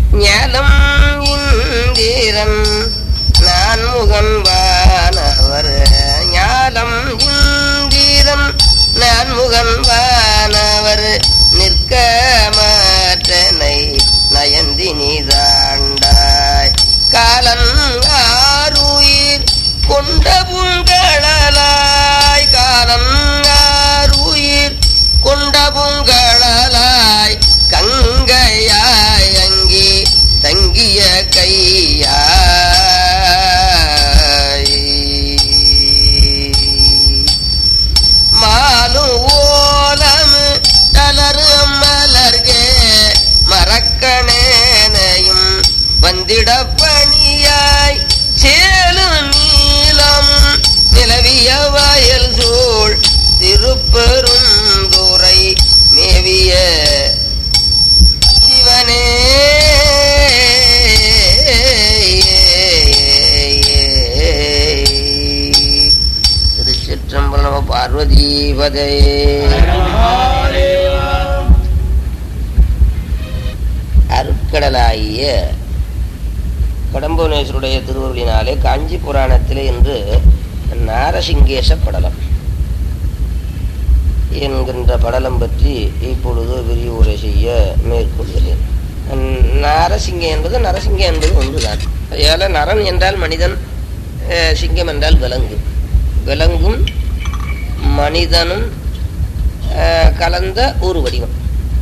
ஞானம் இந்திரன் நான் முகன்வானவர் ஞானம் இந்திரன் நான் முகன்வானவர் நிற்க மாற்றனை நயந்தி நீதாண்டாய் காலன் ஆருயிர் கொண்ட புங்களாய் காலம் ஆருயிர் கொண்ட புங்களாய் கங்கையாய் அங்கே தங்கிய கையாய் மாலும் ஓலமு தளரு மலர்கே மறக்கணேனையும் வந்திட பணியாய் சேலும் நீளம் நிலவிய வயல் சூழ் திருப்பெரும் துறை மேவிய சிவனே திருச்சிற்றம்பலம் பார்வதீபதே அருட்கடலாகிய கடம்புவனேஸ்வருடைய திருவருளினாலே காஞ்சி புராணத்திலே இன்று நாரசிங்கேச படலம் என்கின்ற படலம் பற்றி இப்பொழுது விரிவுரை செய்ய மேற்கொள்கிறேன் நாரசிங்க என்பது நரசிங்க என்பது ஒன்றுதான் அதையால நரன் என்றால் மனிதன் அஹ், சிங்கம் என்றால் விலங்கு விலங்கும் மனிதனும் அஹ், கலந்த ஒரு வடிவம்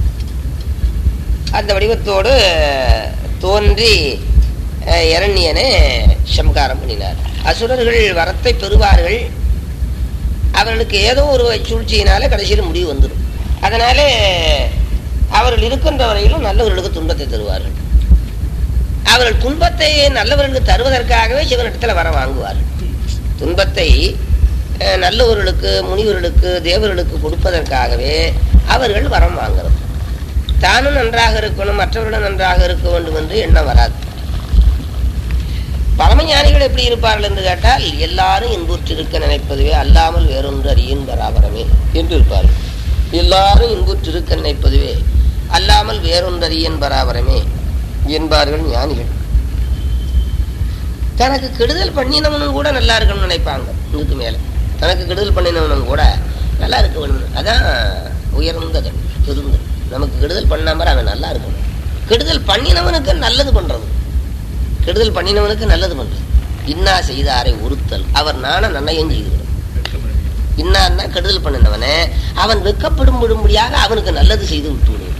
அந்த வடிவத்தோடு தோன்றி அஹ், இரண்யனை சம்காரம் பண்ணினார் அசுரர்கள் வரத்தை பெறுவார்கள் அவர்களுக்கு ஏதோ ஒரு சூழ்ச்சியினால கடைசியில் முடிவு வந்துடும் அதனாலே அவர்கள் இருக்கின்ற வரையிலும் நல்லவர்களுக்கு துன்பத்தை தருவார்கள் அவர்கள் துன்பத்தை நல்லவர்களுக்கு தருவதற்காகவே சிவனிடத்தில் வர வாங்குவார்கள் துன்பத்தை அஹ், நல்லவர்களுக்கு முனிவர்களுக்கு தேவர்களுக்கு கொடுப்பதற்காகவே அவர்கள் வரம் வாங்குறது தானும் நன்றாக இருக்கணும் மற்றவர்களும் நன்றாக இருக்க வேண்டும் என்று எண்ணம் வராது பரமஞானிகள் எப்படி இருப்பார்கள் என்று கேட்டால் எல்லாரும் இன்புற்றிருக்க நினைப்பதுவே அல்லாமல் வேறொன்று அறியின் பராபரமே என்று இருப்பார்கள் எல்லாரும் இன்புற்றிருக்க நினைப்பதுவே அல்லாமல் வேறொன்று அறியன் பராபரமே என்பார்கள் ஞானிகள் தனக்கு கெடுதல் பண்ணினவனும் கூட நல்லா இருக்கணும்னு நினைப்பாங்க இதுக்கு மேல தனக்கு கெடுதல் பண்ணினவனும் கூட நல்லா இருக்க வேணும் அதான் உயர்ந்தது பெருந்தது நமக்கு கெடுதல் பண்ணாம அவன் நல்லா இருக்கணும் கெடுதல் பண்ணினவனுக்கு நல்லது பண்றது கெடுதல் பண்ணினவனுக்கு நல்லது பண்றது இன்னா செய்தாரை உறுத்தல் அவர் நாண நன்னயம் செய்கிறார் இன்னான்னா கெடுதல் பண்ணினவனே அவன் வெக்கப்படும்படும்படியாக அவனுக்கு நல்லது செய்து விட்டு விடுவான்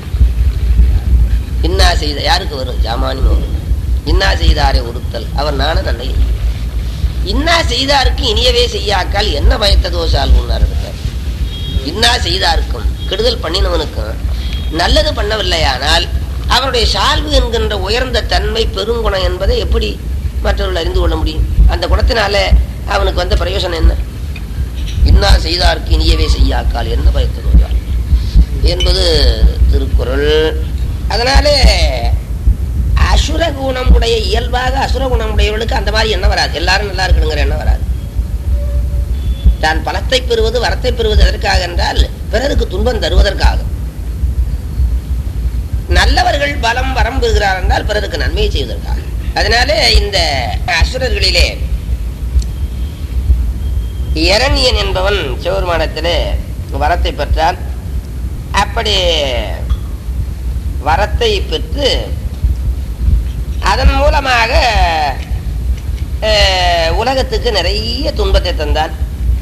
இன்னா செய்த யாருக்கு வரும் ஜாமானி வரும் இன்னா செய்தாரை உறுத்தல் அவர் நாண நன்னயம் இன்னா செய்தாருக்கு இனியவே செய்யாக்கால் என்ன பயத்த தோஷால் உன்னார் இருக்கார் இன்னா செய்தாருக்கும் கெடுதல் பண்ணினவனுக்கும் நல்லது பண்ணவில்லையானால் அவருடைய சால்வு என்கின்ற உயர்ந்த தன்மை பெருங்குணம் என்பதை எப்படி மற்றவர்கள் அறிந்து கொள்ள முடியும் அந்த குணத்தினால அவனுக்கு வந்த பிரயோசனம் என்ன இன்னா செய்தார்க்கு இனியவே செய்யாக்கால் என்ன பயத்ததோயால் என்பது திருக்குறள் அதனாலே அசுர குணமுடைய இயல்பாக அசுர குணமுடையவர்களுக்கு அந்த மாதிரி எண்ணம் வராது எல்லாரும் நல்லா இருக்கணுங்கிற எண்ணம் வராது தான் பணத்தை பெறுவது வரத்தை பெறுவது எதற்காக என்றால் பிறருக்கு துன்பம் தருவதற்காக நல்லவர்கள் பலம் வரம் பெறுகிறார் என்றால் பிறருக்கு நன்மையை செய்வதற்காக அதனாலே இந்த அசுரர்களிலே இரணியன் என்பவன் சிவபெருமானத்திலே வரத்தை பெற்றான் அப்படி வரத்தை பெற்று அதன் மூலமாக அஹ், உலகத்துக்கு நிறைய துன்பத்தை தந்தான்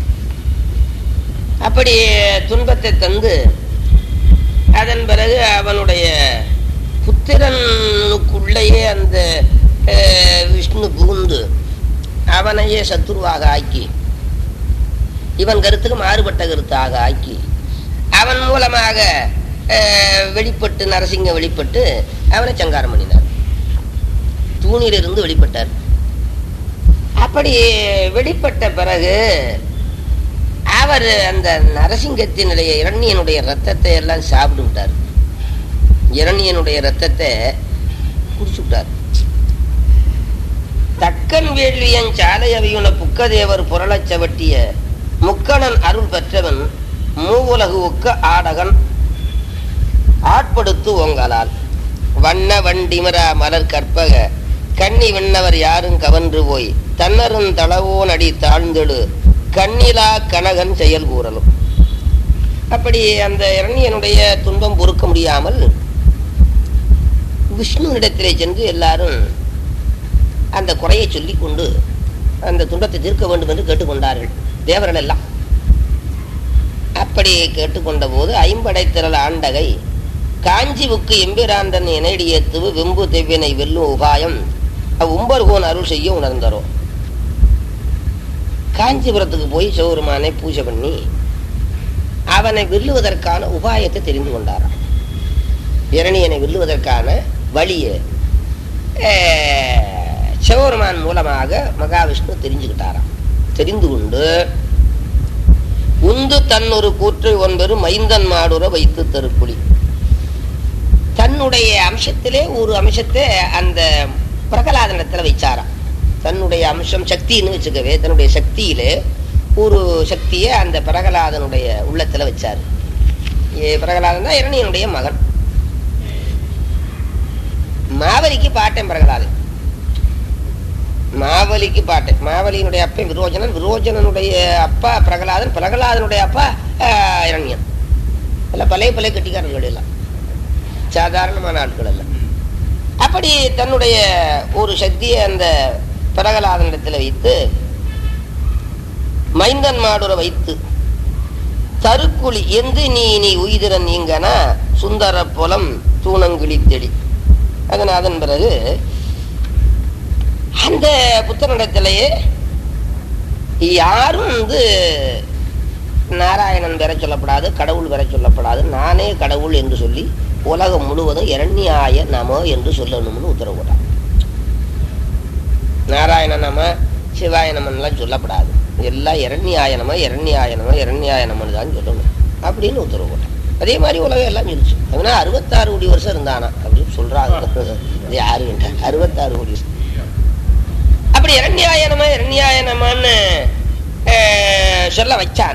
அப்படி துன்பத்தை தந்து அதன் பிறகு அவனுடைய புத்திரனுக்குள்ளேயே அந்த அஹ், விஷ்ணு புகுந்து அவனையே சத்துருவாக ஆக்கி இவன் கருத்துக்கு மாறுபட்ட கருத்தாக ஆக்கி அவன் மூலமாக அஹ், வெளிப்பட்டு நரசிங்க வெளிப்பட்டு அவனை சங்காரம் பண்ணினார் தூணிலிருந்து வெளிப்பட்டார் அப்படி வெளிப்பட்ட பிறகு அவர் அந்த நரசிங்கத்தினுடைய இரணியனுடைய ரத்தத்தை எல்லாம் சாப்பிட்டு விட்டார் இரணியனுடைய ரத்தத்தை குடிச்சு விட்டார் தக்கன் வேள்வியன் சாலை அவியுன புக்கதேவர் புரளச் சவட்டிய முக்கணன் அருள் பெற்றவன் மூவுலகு ஒக்க ஆடகன் ஆட்படுத்து ஓங்கலால் வண்ண வண்டிமரா மலர் கற்பக கண்ணி விண்ணவர் யாரும் கவன்று போய் தன்னரும் தளவோன் அடி தாழ்ந்தெடு கண்ணிலா கனகன் செயல் கூறலும் அப்படி அந்த இரணியனுடைய துன்பம் பொறுக்க முடியாமல் விஷ்ணுவிடத்திலே சென்று எல்லாரும் அந்த குறையை சொல்லிக் கொண்டு அந்த துன்பத்தை தீர்க்க வேண்டும் என்று கேட்டுக்கொண்டார்கள் தேவர்கள் எல்லாம் அப்படி கேட்டுக்கொண்ட போது ஐம்படை திரள் ஆண்டகை காஞ்சிவுக்கு எம்பிராந்தன் இணையடியத்துவு வெம்பு தெவ்வினை வெல்லும் உபாயம் அவ்வும்பர்கோன் அருள் செய்ய உணர்ந்தரோ காஞ்சிபுரத்துக்கு போய் சிவபெருமானை பூஜை பண்ணி அவனை வெல்லுவதற்கான உபாயத்தை தெரிந்து கொண்டாராம் இரணியனை வெல்லுவதற்கான வழியை அஹ், சிவபெருமான் மூலமாக மகாவிஷ்ணு தெரிஞ்சுக்கிட்டாராம் தெரிந்து கொண்டு உந்து தன் ஒரு கூற்றை ஒன்பது மைந்தன் மாடுற வைத்து தருக்குழி தன்னுடைய அம்சத்திலே ஒரு அம்சத்தை அந்த பிரகலாதனத்துல வச்சாராம் தன்னுடைய அம்சம் சக்தின்னு வச்சுக்கவே தன்னுடைய சக்தியிலே ஒரு சக்தியை அந்த பிரகலாதனுடைய உள்ளத்துல வச்சாரு ஏ, பிரகலாதன் தான் இரணியனுடைய மகன் மாவலிக்கு பாட்டன் பிரகலாதன் மாவலிக்கு பாட்டன் மாவலியினுடைய அப்பன் விரோஜனன் விரோஜனனுடைய அப்பா பிரகலாதன் பிரகலாதனுடைய அப்பா ஆஹ், இரணியன் எல்லாம் பழைய பழைய கட்டிக்காரர்கள் எல்லாம் சாதாரணமான ஆட்கள் அல்ல அப்படி தன்னுடைய ஒரு சக்தியை அந்த பிரகலாதனிடத்தில் வைத்து மைந்தன் மாடுற வைத்து தருக்குழி எந்து நீ நீ உயிதிர நீங்கனா சுந்தர புலம் தூணங்கிளி தெளி அதன் அதன் பிறகு அந்த புத்தனிடத்திலேயே யாரும் வந்து நாராயணன் பெற சொல்லப்படாது கடவுள் பெற சொல்லப்படாது நானே கடவுள் என்று சொல்லி உலகம் முழுவதும் இரண்யாய நம என்று சொல்லணும்னு உத்தரவு போட்டான் நாராயண நம சிவாய நமன்லாம் சொல்லப்படாது எல்லாம் இரண்யாய நம இரண்யாய நம இரண்யாய நமன்னு தான் சொல்லணும் அப்படின்னு உத்தரவு போட்டான் அதே மாதிரி உலகம் எல்லாம் சொல்லிச்சு அவனா அறுபத்தாறு கோடி வருஷம் இருந்தானா அப்படின்னு சொல்றாங்க இது யாரு கேட்டா அறுபத்தாறு கோடி வருஷம் அப்படி இரண்யாயனமா இரண்யாயனமான்னு அஹ், சொல்ல வச்சான்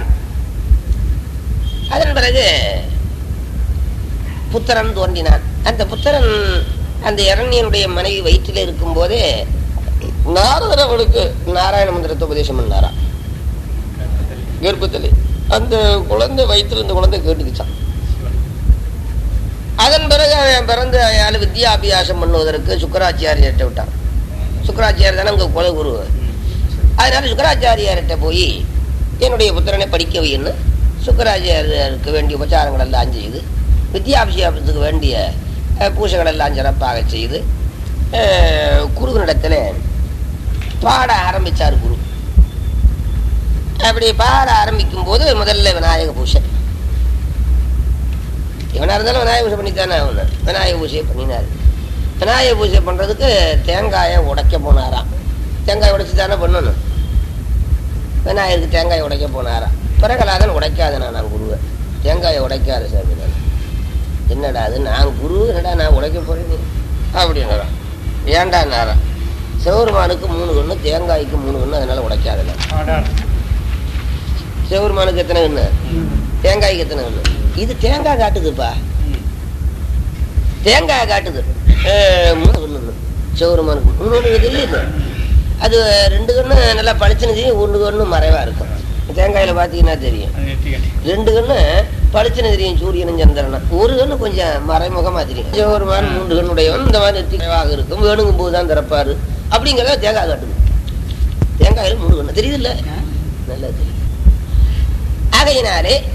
அதன் பிறகு புத்திரன் தோன்றினான் அந்த புத்திரன் அந்த இரண்யனுடைய மனைவி வயிற்றில் இருக்கும் போதே நாரதர் அவளுக்கு நாராயண மந்திரத்தை உபதேசம் பண்ணாராம் கர்ப்பத்திலே அந்த குழந்தை வயிற்றுல இந்த குழந்தை கேட்டுக்குச்சான் அதன் பிறகு அவன் பிறந்து அயாள் வித்யாபியாசம் பண்ணுவதற்கு சுக்கராச்சாரியர்கிட்ட விட்டான் சுக்கராச்சாரியர் தானே அங்கே குல குரு அதனால சுக்கராச்சாரியார்கிட்ட போய் என்னுடைய புத்திரனை படிக்க வைன்னு சுக்கராச்சாரியருக்கு வேண்டிய உபச்சாரங்கள் எல்லாம் செய்து வித்யாபிஷேகத்துக்கு வேண்டிய அஹ், பூஜைகள் எல்லாம் சிறப்பாக செய்து அஹ், குருவினிடத்தில் பாட ஆரம்பிச்சார் குரு அப்படி பாட ஆரம்பிக்கும் போது முதல்ல விநாயக பூஜை இவனா இருந்தாலும் விநாயக பூஜை பண்ணித்தானே அவனு விநாயக பூஜையை பண்ணினார் விநாயக பூஜை பண்றதுக்கு தேங்காயை உடைக்க போனாராம் தேங்காய் உடைச்சு தானே பண்ணணும் விநாயகருக்கு தேங்காய் உடைக்க போனாராம் பிரகலாதன் உடைக்காதனா நான் குருவை தேங்காயை உடைக்காத சாமி நான் என்னடா அது நான் குரு என்னடா நான் உடைக்க போறேன் நீ அப்படின்னாராம் ஏன்டா நேரம் சிவருமானுக்கு மூணு கண்ணு தேங்காய்க்கு மூணு கண்ணு அதனால உடைக்காதல சிவருமானுக்கு எத்தனை கண்ணு தேங்காய்க்கு எத்தனை கண்ணு இது தேங்காய் காட்டுதுப்பா தேங்காய் காட்டுது அஹ், மூணு கண்ணு சிவருமானுக்கு இன்னொன்று தெரியுது அது ரெண்டு கண்ணு நல்லா பளிச்சுன்னு தெரியும் ஒன்று கண்ணு மறைவா இருக்கும் தேங்காயில பார்த்தீங்கன்னா தெரியும் ரெண்டு கண்ணு பளிச்சுன்னு தெரியும் சூரியனும் சந்திரனும் ஒரு கண்ணு கொஞ்சம் மறைமுகமா தெரியும் சிவபெருமான் மூன்று கண்ணுடையவன் இந்த மாதிரி நெத்திவாக இருக்கும் வேணுங்கும் போது தான் திறப்பாரு அப்படிங்கிறத தேங்காய் காட்டுது தேங்காயில மூணு கண்ணு தெரியுது இல்ல நல்லா தெரியும் ஆகையினாலே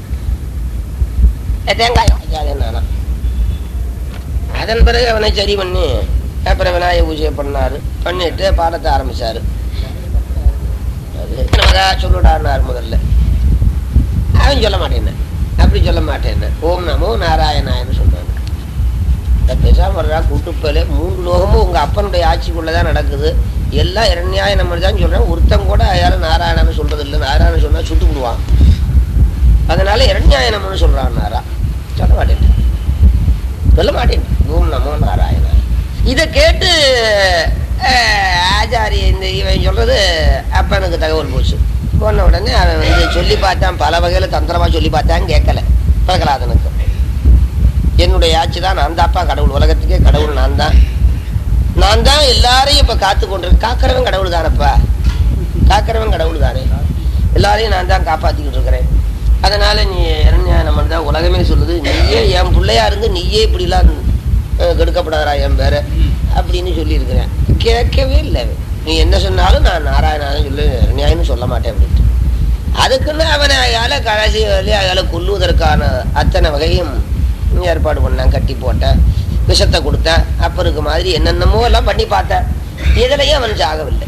தேங்காய் வைக்காதே நானா அதன் பிறகு அவனை சரி பண்ணி அப்புறம் விநாயக பூஜை பண்ணாரு பண்ணிட்டு பாடத்தை ஆரம்பிச்சாரு அது மகா சொல்லுடான்னார் முதல்ல அவன் சொல்ல மாட்டேன் அப்படி சொல்ல மாட்டேன் ஓம் நமோ நாராயணாயன்னு சொல்றாங்க இந்த பேசாம வர்றா கூட்டுப்பலே மூன்று லோகமும் உங்க அப்பனுடைய ஆட்சிக்குள்ளதான் நடக்குது எல்லாம் இரண்யாய நம்ம தான் சொல்றேன் ஒருத்தன் கூட யாரும் நாராயணன்னு சொல்றது இல்லை நாராயணன் சொன்னா சுட்டு விடுவான் அதனால இரண்யாயனம்னு சொல்றான் நாரா சொல்ல மாட்டேன் சொல்ல மாட்டேன் ஓம் நமோ நாராயணா இதை கேட்டு அஹ், ஆச்சாரி இந்த இவன் சொல்றது அப்பனுக்கு தகவல் போச்சு போன உடனே அவன் வந்து சொல்லி பார்த்தான் பல வகையில தந்திரமா சொல்லி பார்த்தான் கேட்கல பிரகலாதனுக்கு என்னுடைய ஆட்சி தான் நான் தான்ப்பா கடவுள் உலகத்துக்கே கடவுள் நான் தான் நான் தான் எல்லாரையும் இப்ப காத்து கொண்டு காக்கிறவன் கடவுள் தானப்பா காக்கிறவன் கடவுள் தானே எல்லாரையும் நான் தான் காப்பாத்திக்கிட்டு இருக்கிறேன் அதனால நீ இரண்யானம் தான் உலகமே சொல்லுது நீயே என் பிள்ளையா இருந்து நீயே இப்படிலாம் அஹ், கெடுக்கப்படாதா என் பேர அப்படின்னு சொல்லியிருக்கிறேன் கேட்கவே இல்லை அவன். நீ என்ன சொன்னாலும் நான் நாராயணான்னு சொல்லி இரண்யாயன்னு சொல்ல மாட்டேன் அப்படின்ட்டு அதுக்குன்னு அவனை அயால கடைசி வரையில அயால கொல்லுவதற்கான அத்தனை வகையும் ஏற்பாடு பண்ணான் கட்டி போட்டேன் விஷத்தை கொடுத்தேன் அப்பருக்கு மாதிரி என்னென்னமோ எல்லாம் பண்ணி பார்த்தேன் இதுலயும் அவன் சாகவில்லை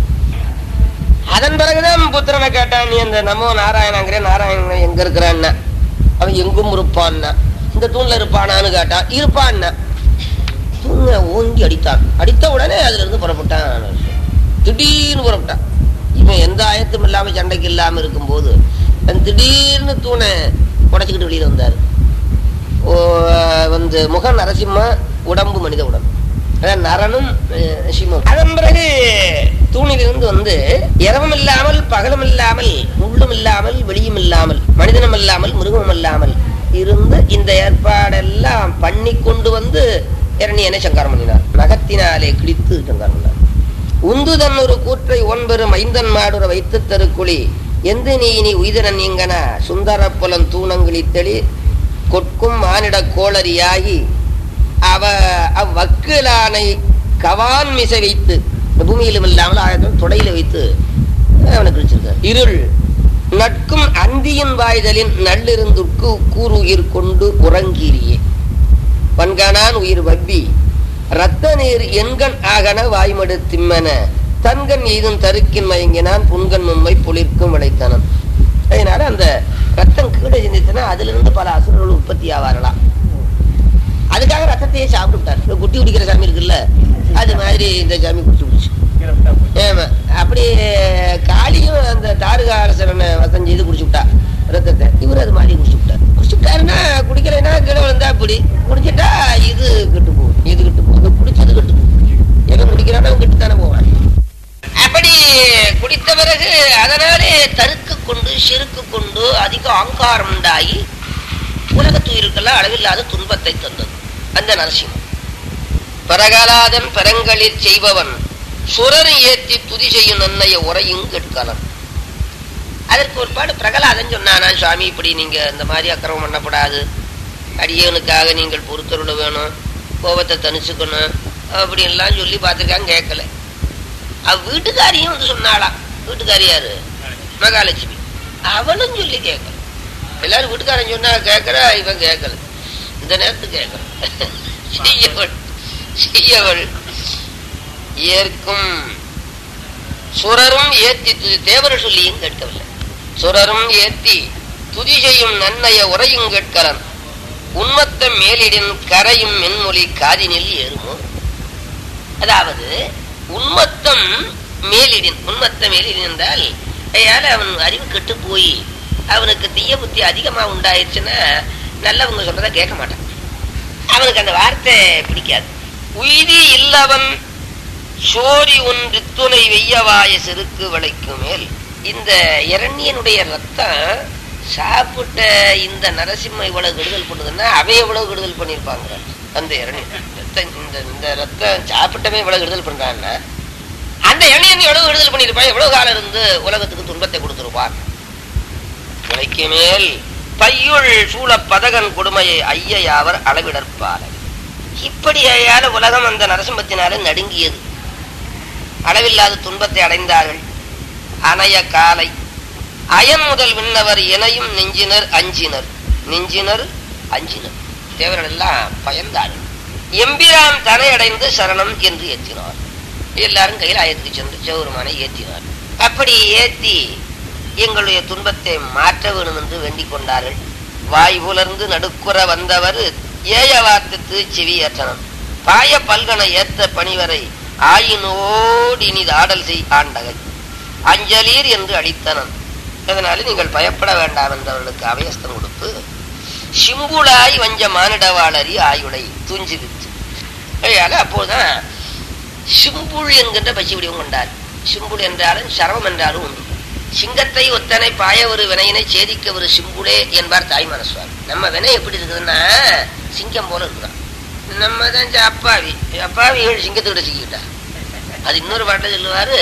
அதன் பிறகுதான் புத்திரனை கேட்டான் நீ அந்த நமோ நாராயணங்கிற நாராயணன் எங்க இருக்கிறான்னா அவன் எங்கும் இருப்பான்னா இந்த தூண்ல இருப்பானான்னு கேட்டான் இருப்பான்னா தூணை ஓங்கி அடித்தான் அடித்த உடனே அதுல இருந்து புறப்பட்டான் திடீர்னு புறப்பட்டான் இவன் எந்த ஆயத்தும் இல்லாம சண்டைக்கு இல்லாம இருக்கும்போது அவன் திடீர்னு தூணை உடைச்சுக்கிட்டு வெளியில வந்தாரு ஓ, வந்து முக நரசிம்ம உடம்பு மனித உடம்பு அதான் நரனும் அஹ், சிம்மம் அதன் பிறகு தூணிலிருந்து வந்து இரவும் இல்லாமல் பகலும் இல்லாமல் முள்ளும் இல்லாமல் வெளியும் இல்லாமல் மனிதனும் இல்லாமல் மிருகமும் இல்லாமல் இருந்து இந்த ஏற்பாடெல்லாம் பண்ணி கொண்டு வந்து இரணியனை சங்காரம் பண்ணினார் நகத்தினாலே கிழித்து சங்காரம் பண்ணார் உந்துதன் ஒரு கூற்றை ஒன்பெரும் ஐந்தன் மாடுற வைத்து தருக்குழி எந்த நீ இனி உய்தனன் நீங்கன சுந்தர புலன் தூணங்களித்தளி கொட்கும் மானிட கோளரியாகி அவ அவ்வக்கிலானை கவான் மிசை வைத்து இந்த பூமியிலும் இல்லாமல் ஆயிரத்தி தொடையில வைத்து அவனை கிழிச்சிருக்கார் இருள் நட்கும் அந்தியின் வாய்தலின் நள்ளிருந்துக்கு கூறுயிர் கொண்டு உறங்கிரியே வன்கணான் உயிர் வவ்வி ரத்த நீர் எண்கண் ஆகன வாய்மடு திம்மன தன்கண் எய்தும் தருக்கின் மயங்கினான் புன்கண் மும்மை புளிர்க்கும் விளைத்தனம் அதனால அந்த ரத்தம் கீழே சிந்தித்தனா அதுல இருந்து பல அசுரர்கள் உற்பத்தி ஆவாரலாம் அதுக்காக ரத்தத்தையே சாப்பிட்டுட்டார் இந்த குட்டி குடிக்கிற சாமி இருக்குல்ல அது மாதிரி இந்த சாமி குடிச்சு குடிச்சு ஏமா அப்படி காளியும் அந்த தாருகா அரசரனை வசம் செய்து குடிச்சு விட்டா ரத்தத்தை இவர் அது மாதிரி குடிச்சு விட்டார் குடிச்சு விட்டாருன்னா குடிக்கலைன்னா கீழே விழுந்தா அப்படி குடிச்சிட்டா இது கெட்டு போகும் இது கெட்டு போகும் குடிச்சது கெட்டு போகும் எவன் குடிக்கிறானோ அவன் கெட்டு தானே போவான் அப்படி குடித்த பிறகு அதனாலே தருக்கு கொண்டு செருக்கு கொண்டு அதிக அங்காரம் உண்டாகி உலகத்துயிருக்கெல்லாம் அளவில்லாத துன்பத்தை தந்தது அந்த நரசிம்மம் பரகலாதன் பரங்களில் செய்பவன் சுரரை ஏத்தி துதி செய்யும் நன்னைய உரையும் கேட்கலாம் அதற்கு ஒருபாடு பிரகலாதன் சொன்னானா சுவாமி இப்படி நீங்க இந்த மாதிரி அக்கிரமம் பண்ணப்படாது அடியவனுக்காக நீங்கள் பொறுத்தருள வேணும் கோபத்தை தணிச்சுக்கணும் அப்படின்லாம் சொல்லி பார்த்துருக்காங்க கேட்கல அவ வீட்டுக்காரியும் வந்து சொன்னாளாம் வீட்டுக்காரியாரு மகாலட்சுமி அவளும் சொல்லி கேட்கல எல்லாரும் வீட்டுக்காரன் சொன்னா கேட்கறா இவன் கேட்கல இந்த நேரத்துக்கு கேட்கல செய்யவள் செய்யவள் ஏற்கும் சுரரும் ஏத்தி துதி தேவர் சொல்லியும் கேட்கவில்லை சுரரும் ஏத்தி துதி செய்யும் நன்மைய உரையும் கேட்கலன் உண்மத்த மேலிடின் கரையும் மென்மொழி காதினில் ஏறுமோ அதாவது உண்மத்தம் மேலிடின் உண்மத்த மேலிடின் என்றால் அதால அவன் அறிவு கெட்டு போய் அவனுக்கு தீய புத்தி அதிகமா உண்டாயிருச்சுன்னா நல்லவங்க சொல்றத கேட்க மாட்டான் அவனுக்கு அந்த வார்த்தை பிடிக்காது உய்தி இல்லவன் சோரி ஒன்று துணை வெய்யவாய செருக்கு விளைக்கு மேல் இந்த இரண்யனுடைய ரத்தம் சாப்பிட்ட இந்த நரசிம்ம இவ்வளவு கெடுதல் பண்ணுதுன்னா அவன் எவ்வளவு கெடுதல் பண்ணியிருப்பாங்க அந்த இரணியன் ரத்தம் இந்த இந்த ரத்தம் சாப்பிட்டவன் இவ்வளவு கெடுதல் பண்றான்னா அந்த இரணியன் எவ்வளவு கெடுதல் பண்ணியிருப்பான் எவ்வளவு காலம் இருந்து உலகத்துக்கு துன்பத்தை கொடுத்திருப்பான் விளைக்கு மேல் பையுள் சூழ பதகன் கொடுமையை ஐயையாவர் அளவிடற்பாலை இப்படி ஐயால உலகம் அந்த நரசிம்மத்தினால நடுங்கியது அளவில்லாத துன்பத்தை அடைந்தார்கள் அணைய காலை அயன் முதல் விண்ணவர் இணையும் நெஞ்சினர் அஞ்சினர் நெஞ்சினர் அஞ்சினர் தேவர்கள் எல்லாம் பயந்தார்கள் எம்பிரான் தனை அடைந்து சரணம் என்று ஏற்றினார் எல்லாரும் கைலாயத்துக்கு சென்று சிவபெருமானை ஏற்றினார் அப்படி ஏத்தி எங்களுடைய துன்பத்தை மாற்ற வேணும் என்று வேண்டிக் கொண்டார்கள் வாய் புலர்ந்து நடுக்குற வந்தவர் ஏய வார்த்தத்து செவி ஏற்றனம் பாய பல்கனை ஏத்த பணிவரை ஆயினோடு இனிது ஆடல் செய் ஆண்டகை அஞ்சலீர் என்று அடித்தனன் அதனால நீங்கள் பயப்பட வேண்டாம் என்றவர்களுக்கு அபயஸ்தம் கொடுத்து சிம்புளாய் வஞ்ச மானிடவாளரி ஆயுளை துஞ்சி வித்து அதனால அப்போதுதான் சிம்புள் என்கின்ற பசி வடிவம் கொண்டார் சிம்புள் என்றாலும் சரவம் என்றாலும் உண்டு சிங்கத்தை ஒத்தனை பாய ஒரு வினையினை சேதிக்க ஒரு சிம்புளே என்பார் தாய்மான சுவாமி நம்ம வினை எப்படி இருக்குதுன்னா சிங்கம் போல இருக்கிறான் நம்ம தான் ச- அப்பாவி அப்பாவிகள் சிங்கத்தோட சிக்கிட்டா அது இன்னொரு பாட்டில் சொல்லுவாரு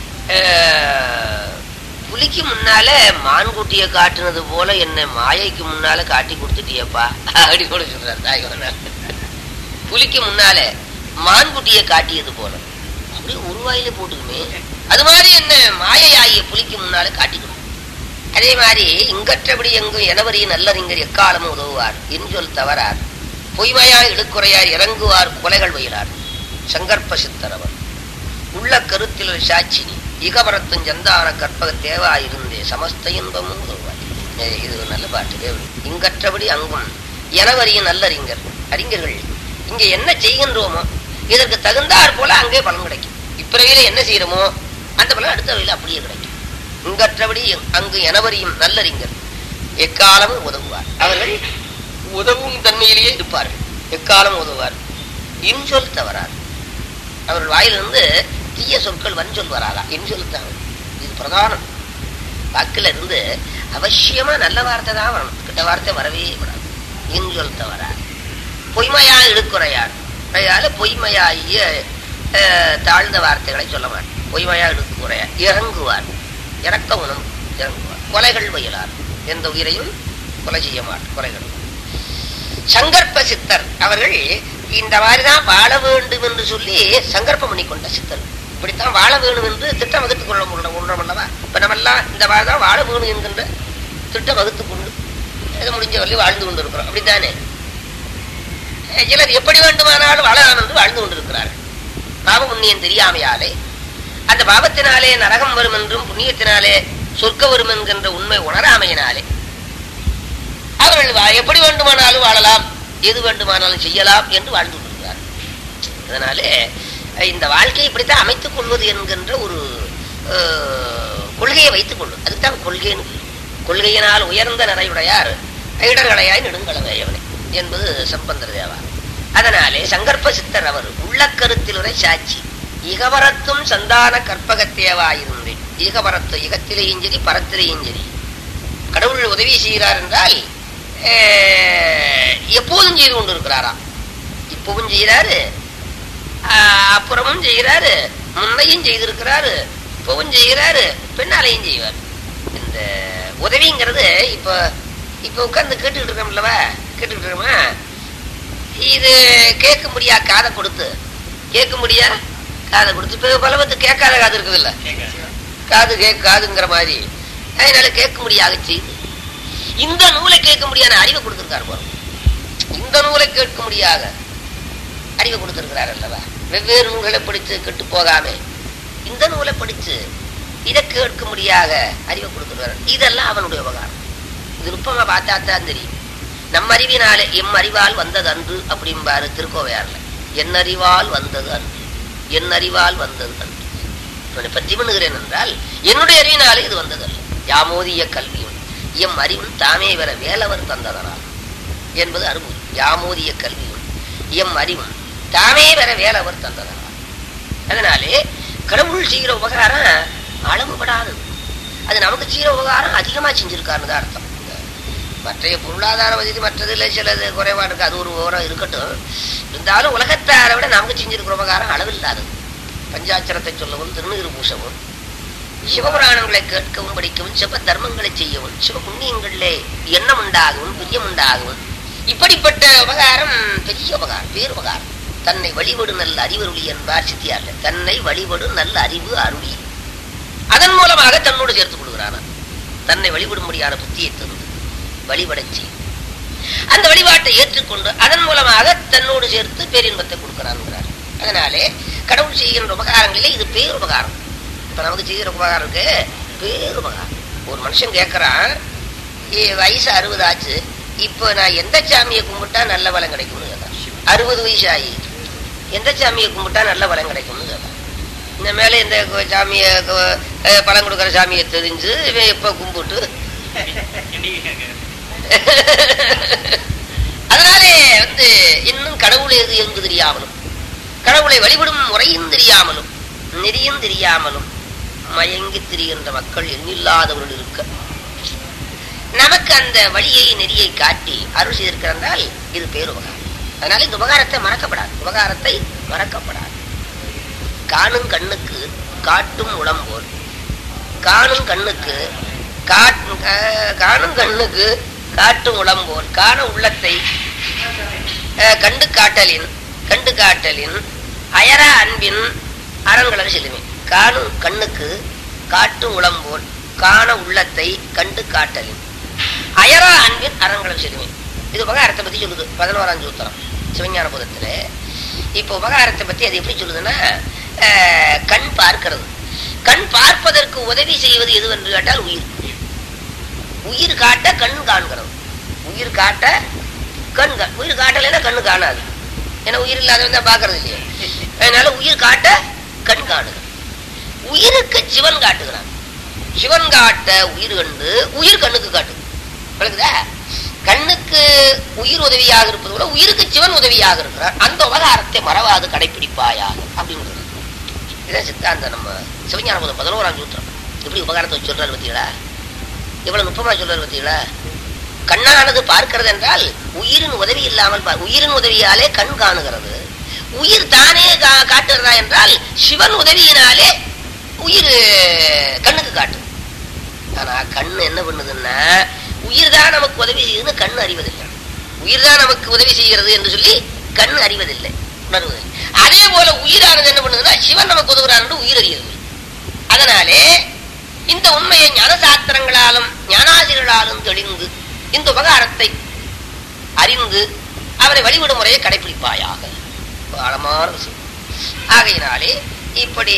அஹ், புலிக்கு முன்னால மான்குட்டியை காட்டுனது போல என்னை மாயைக்கு முன்னால காட்டி கொடுத்துட்டியப்பா அப்படி கூட சொல்றாரு தாய்வான புலிக்கு முன்னால மான்குட்டியை காட்டியது போல அப்படியே உருவாயில போட்டுக்குமே அது மாதிரி என்ன மாயையாகிய புலிக்கு முன்னால காட்டி கொடு அதே மாதிரி இங்கற்றபடி எங்கும் எனவரி நல்லறிஞர் எக்காலமும் உதவுவார் இன்சொல் தவறார் பொய்மையாய் இழுக்குறையார் இறங்குவார் கொலைகள் வயிறார் சங்கற்ப சித்தரவர் உள்ள கருத்தில் ஒரு சாட்சினி இகபரத்தும் சந்தான கற்பக தேவாயிருந்தே சமஸ்த இன்பமும் உதவுவார் ஏய், இது ஒரு நல்ல பாட்டு இங்கற்றபடி அங்கும் எனவரியும் நல்லறிஞர் அறிஞர்கள் இங்க என்ன செய்கின்றோமோ இதற்கு தகுந்தாற் போல அங்கே பலன் கிடைக்கும் இப்பிறவியில என்ன செய்யறோமோ அந்த பலன் அடுத்த வழியில அப்படியே கிடைக்கும் இங்கற்றபடி அங்கு எனவரியும் நல்லறிஞர் எக்காலமும் உதவுவார் அவர்கள் உதவும் தன்மையிலேயே இருப்பார்கள் எக்காலம் உதவுவார் இன்சொல் தவறார் அவர்கள் வாயிலிருந்து தீய சொற்கள் வன்சொல் வராதா இன்சொல் தவறு இது பிரதானம் வாக்குல இருந்து அவசியமா நல்ல வார்த்தை தான் வரணும் கிட்ட வார்த்தை வரவே கூடாது இன்சொல் தவறார் பொய்மையா இழுக்குறையார் அதனால பொய்மையாகிய அஹ், தாழ்ந்த வார்த்தைகளை சொல்ல மாட்டார் பொய்மையா இழுக்குறையார் இறங்குவார் இறக்க உணவு இறங்குவார் கொலைகள் வயலார் எந்த உயிரையும் கொலை செய்ய மாட்டார் கொலைகள் சங்கற்ப சித்தர் அவர்கள் இந்த மாதிரிதான் வாழ வேண்டும் என்று சொல்லி சங்கற்பம் பண்ணி கொண்ட சித்தர் இப்படித்தான் வாழ வேணும் என்று திட்டம் வகுத்துக் கொள்ள முடியும் ஒன்றும் அல்லவா இப்ப நம்ம எல்லாம் இந்த மாதிரி தான் வாழ வேணும் என்கின்ற திட்டம் வகுத்துக் கொண்டு இது முடிஞ்ச வழி வாழ்ந்து கொண்டு இருக்கிறோம் அப்படித்தானே அஹ் சிலர் எப்படி வேண்டுமானாலும் வாழலாம் என்று வாழ்ந்து கொண்டிருக்கிறார்கள் பாவ புண்ணியம் தெரியாமையாலே அந்த பாவத்தினாலே நரகம் வரும் என்றும் புண்ணியத்தினாலே சொர்க்க வரும் என்கின்ற உண்மை உணராமையினாலே அவர்கள் வா- எப்படி வேண்டுமானாலும் வாழலாம் எது வேண்டுமானாலும் செய்யலாம் என்று வாழ்ந்து கொண்டிருக்கிறார் அதனாலே அஹ், இந்த வாழ்க்கையை இப்படித்தான் அமைத்துக் கொள்வது என்கின்ற ஒரு அஹ், கொள்கையை வைத்துக் கொள்வது அதுதான் கொள்கைன்னு பேரு. கொள்கையினால் உயர்ந்த நிறையுடையார் இடர்களையாய் நெடுங்களவையவனை என்பது சம்பந்தர் தேவா அதனாலே சங்கற்ப சித்தர் அவர் உள்ள கருத்திலுரை சாட்சி இகவரத்தும் சந்தான கற்பகத்தேவாயிருந்தேன் ஈகபரத்து இகத்திலேயும் சரி பரத்திலேயும் சரி கடவுள் உதவி செய்கிறார் என்றால் அஹ், எப்போதும் செய்து கொண்டிருக்கிறாராம் இப்பவும் செய்கிறாரு ஆஹ், அப்புறமும் செய்கிறாரு முன்னையும் செய்திருக்கிறாரு இப்பவும் செய்கிறாரு பின்னாலையும் செய்வார் இந்த உதவிங்கிறது இப்ப இப்ப உட்கார்ந்து கேட்டுக்கிட்டு இருக்கோம்லவா கேட்டுக்கிட்டு இருக்கோமா இது கேட்க முடியா காதை கொடுத்து கேட்க முடியா காதை கொடுத்து இப்ப பலவத்து கேட்காத காது இருக்குது இல்ல காது கேட்காதுங்கிற மாதிரி அதனால கேட்க முடியாத செய்து இந்த நூலை கேட்க முடியாத அறிவை கொடுத்திருக்காரு பாருங்க இந்த நூலை கேட்க முடியாத அறிவை கொடுத்திருக்கிறார் அல்லவா வெவ்வேறு நூல்களை படித்து கெட்டு போகாம இந்த நூலை படிச்சு இதை கேட்க முடியாத அறிவை கொடுத்திருக்கிறார் இதெல்லாம் அவனுடைய உபகாரம் இது நுட்பமா பார்த்தா தான் தெரியும் நம்ம அறிவினாலே எம் அறிவால் வந்தது அன்று அப்படிம்பாரு திருக்கோவையார்ல என் அறிவால் வந்தது அன்று என் அறிவால் வந்தது அன்று நான் பற்றி பண்ணுகிறேன் என்றால் என்னுடைய அறிவினாலே இது வந்ததல்ல யாமோதிய கல்வியும் எம் அறிவும் தாமே வர வேலவர் தந்ததனால் என்பது அறுபது யாமோதிய கல்வியும் எம் அறிவும் தாமே வர வேலவர் தந்ததனால் அதனாலே கடவுள் செய்கிற உபகாரம் அளவுபடாதது அது நமக்கு செய்கிற உபகாரம் அதிகமா செஞ்சிருக்காருன்னு தான் அர்த்தம் மற்றைய பொருளாதார வசதி மற்றதுல சிலது குறைபாடு இருக்கு அது ஒரு விவரம் இருக்கட்டும் இருந்தாலும் உலகத்தாரை விட நமக்கு செஞ்சிருக்கிற உபகாரம் அளவில்லாதது பஞ்சாட்சரத்தை சொல்லவும் திருநீர் பூசவும் சிவபுராணங்களை கேட்கவும் படிக்கவும் சிவ தர்மங்களை செய்யவும் சிவ புண்ணியங்களிலே எண்ணம் உண்டாகவும் பிரியம் உண்டாகவும் இப்படிப்பட்ட உபகாரம் பெரிய உபகாரம் பேர் உபகாரம் தன்னை வழிபடு நல்ல அறிவருளி என்பார் சித்தியார்ல தன்னை வழிபடு நல்ல அறிவு அருளி அதன் மூலமாக தன்னோடு சேர்த்துக் கொள்கிறான் தன்னை வழிபடும்படியான புத்தியை தந்து வழிபடச் செய்யும் அந்த வழிபாட்டை ஏற்றுக்கொண்டு அதன் மூலமாக தன்னோடு சேர்த்து பேரின்பத்தை கொடுக்கிறான்ங்கிறார் அதனாலே கடவுள் செய்கின்ற உபகாரங்களிலே இது பேருபகாரம் இப்ப நமக்கு செய்கிற உபகாரம் இருக்கு பேருபகாரம் ஒரு மனுஷன் கேட்கறான் "ஏ, வயசு அறுபது ஆச்சு இப்போ நான் எந்த சாமியை கும்பிட்டா நல்ல பலன் கிடைக்கும்னு கேட்கறான் அறுபது வயசு ஆகி எந்த சாமியை கும்பிட்டா நல்ல பலன் கிடைக்கும்னு கேட்கறான் இந்த மேல இந்த கு- சாமியை கு- அஹ், பலன் கொடுக்குற சாமியை தெரிஞ்சு இவன் எப்ப கும்பிட்டு அதனாலே வந்து இன்னும் கடவுள் எது என்று தெரியாமலும் கடவுளை வழிபடும் முறையும் தெரியாமலும் நெறியும் தெரியாமலும் மயங்கி திரிகின்ற மக்கள் எண்ணில்லாதவர்கள் இருக்க நமக்கு அந்த வழியை நெறியை காட்டி அருள் செய்திருக்கிறால் இது பேருபகாரம் அதனால இந்த உபகாரத்தை மறக்கப்படாது உபகாரத்தை மறக்கப்படாது காணும் கண்ணுக்கு காட்டும் உடம்போல் காணும் கண்ணுக்கு காட்- கா- காணும் கண்ணுக்கு காட்டும் உடம்போல் காண உள்ளத்தை அஹ், கண்டு காட்டலின் கண்டு காட்டலின் அயரா அன்பின் அரண்களர் செல்லுமே காணும் கண்ணுக்கு காட்டும் உளம்போல் காண உள்ளத்தை கண்டு காட்டலின் அயரா அன்பின் அரண்களர் செல்லுமே இது உபகாரத்தை பத்தி சொல்லுது பதினோராம் சூத்திரம் சிவஞான புதத்துல இப்ப உபகாரத்தை பத்தி அது எப்படி சொல்லுதுன்னா அஹ், கண் பார்க்கிறது கண் பார்ப்பதற்கு உதவி செய்வது எது என்று கேட்டால் உயிர் உயிர் காட்ட கண் காண்கிறது உயிர் காட்ட கண் கா- உயிர் காட்டலைன்னா கண்ணு காணாது ஏன்னா உயிர் இல்லாதவன் தான் பார்க்கறது இல்லையே அதனால உயிர் காட்ட கண் காணுது உயிருக்கு சிவன் காட்டுகிறான் சிவன் காட்ட உயிர் கண்டு உயிர் கண்ணுக்கு காட்டுது விளக்குதா கண்ணுக்கு உயிர் உதவியாக இருப்பது போல உயிருக்கு சிவன் உதவியாக இருக்கிறார் அந்த உபகாரத்தை மறவாது கடைபிடிப்பாயாக அப்படிங்கிறது இதான் சித்தாந்தம் நம்ம சிவஞான முதல் பதினோராம் சூத்திரம் எப்படி உபகாரத்தை வச்சு சொல்றாரு பார்த்தீங்களா இவ்வளவு நுட்பமா சொல்றாரு பார்த்தீங்களா கண்ணானது பார்க்கிறது என்றால் உயிரின் உதவி இல்லாமல் பார்- உயிரின் உதவியாலே கண் காணுகிறது உயிர் தானே கா- காட்டுகிறதா என்றால் சிவன் உதவியினாலே உயிர் கண்ணுக்கு காட்டுது ஆனா கண் என்ன பண்ணுதுன்னா உயிர் தான் நமக்கு உதவி செய்யுதுன்னு கண் அறிவதில்லை உயிர் தான் நமக்கு உதவி செய்கிறது என்று சொல்லி கண் அறிவதில்லை உணர்வதில்லை அதே போல உயிரானது என்ன பண்ணுதுன்னா சிவன் நமக்கு உதவுறான் என்று உயிர் அறியவில்லை அதனாலே இந்த உண்மையை ஞான சாஸ்திரங்களாலும் ஞானாசிரியர்களாலும் தெளிந்து இந்த உபகாரத்தை அறிந்து அவரை வழிவிடும் முறையை கடைபிடிப்பாயாக ஆழமான விஷயம் ஆகையினாலே இப்படி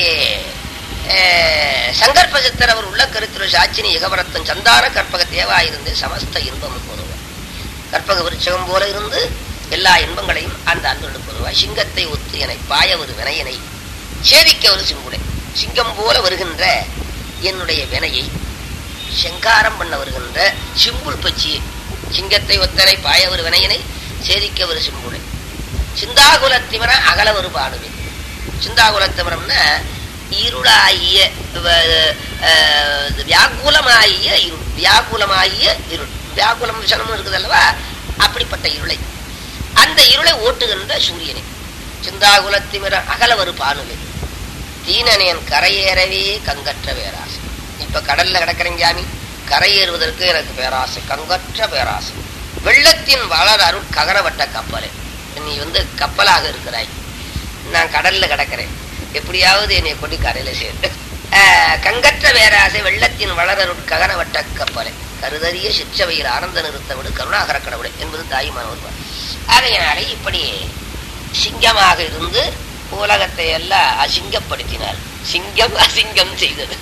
அஹ், சங்கற்ப சித்தர் அவர் உள்ள கருத்தில் சாட்சினி யுகவரத்தன் சந்தான கற்பக தேவாயிருந்து சமஸ்த இன்பமும் பொதுவார் கற்பக விருட்சகம் போல இருந்து எல்லா இன்பங்களையும் அந்த அன்போடு பொதுவாய் சிங்கத்தை ஒத்து என பாய ஒரு வினையினை சேதிக்க ஒரு சிங்குடை சிங்கம் போல வருகின்ற என்னுடைய வினையை செங்காரம் பண்ண வருகின்ற சிம்புள் பச்சி சிங்கத்தை ஒத்தனை பாய ஒரு வினையினை சேதிக்க ஒரு சிம்புளை சிந்தாகுலத்திவர அகல ஒரு பாடுவேன் சிந்தாகுலத்திவரம்னா இருளாகிய வ- அஹ், வியாக்குலமாகிய இருள் வியாக்குலமாகிய இருள் வியாக்குலம் விஷணமும் இருக்குது அல்லவா அப்படிப்பட்ட இருளை அந்த இருளை ஓட்டுகின்ற சூரியனை சிந்தாகுலத்திவர அகல ஒரு பானுவேன் தீனனேன் கரையேறவே கங்கற்ற பேராசை இப்ப கடல்ல கிடக்கிறேன் சாமி கரையேறுவதற்கு எனக்கு பேராசை கங்கற்ற பேராசை வெள்ளத்தின் வளர் அருள் ககரவட்ட கப்பலே நீ வந்து கப்பலாக இருக்கிறாய் நான் கடல்ல கிடக்கிறேன் எப்படியாவது என்னை கொண்டு கரையில சேர்த்து ஆஹ், கங்கற்ற பேராசை வெள்ளத்தின் வளரருள் ககனவட்ட கப்பலை கருதறிய சிற்றவையில் ஆனந்த நிறுத்த விடு கருணாகர கடவுளை என்பது தாயுமான ஒருவர் ஆகையினாலே இப்படி சிங்கமாக இருந்து உலகத்தை எல்லாம் அசிங்கப்படுத்தினார் சிங்கம் அசிங்கம் செய்தது